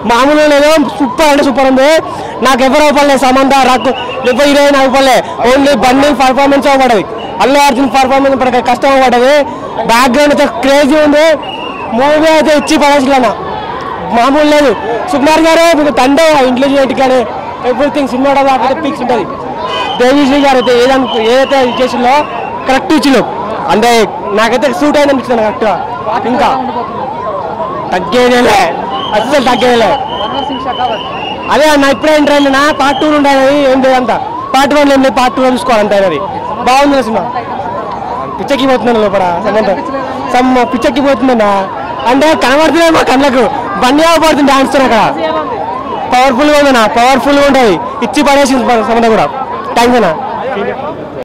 మామూలు లేదు సూపర్ అంటే సూపర్ ఉంది నాకు ఎవరు అవ్వలేదు సమంత రాకు ఎవరు హీరోయిన్ అవ్వలే ఓన్లీ బండి పర్ఫార్మెన్స్ అవ్వబడది అల్లు అర్జున్ పర్ఫార్మెన్స్ ఇప్పుడు కష్టం అవ్వబడది బ్యాక్గ్రౌండ్ అయితే క్రేజీ ఉంది మూవీ అయితే ఇచ్చి పడేసిన మామూలు లేదు సుకుమార్ గారు మీకు తండ్రి ఇంటెలిజెంట్ కానీ ఎవ్రీథింగ్ సినిమా కాకపోతే పిక్స్ ఉంటుంది దేవిశ్రీ గారు అయితే ఏదనుకో ఏదైతే చేసిందో కరెక్ట్ ఇచ్చిలో అంటే నాకైతే సూట్ అయింది అనిపిస్తుంది కరెక్ట్గా ఇంకా తగ్గేదేలే అస్సలు తగ్గేదేలే అదే అన్న ఇప్పుడే ఎంటర్ అయినా పార్ట్ టూ ఉండాలి ఏం లేదంత పార్ట్ వన్ ఏం లేదు పార్ట్ టూ చూసుకోవాలంటే అది బాగుంది సినిమా పిచ్చకి పోతున్నాను లోపల సమంత సమ్మ పిచ్చకి పోతుందన్నా అంటే కనబడుతున్నాయి మా కళ్ళకు బండి పడుతుంది డాన్స్ అక్కడ పవర్ఫుల్ గా ఉందన్నా పవర్ఫుల్ గా ఉంటుంది ఇచ్చి పడేసింది సమంత కూడా థ్యాంక్స్ అన్నా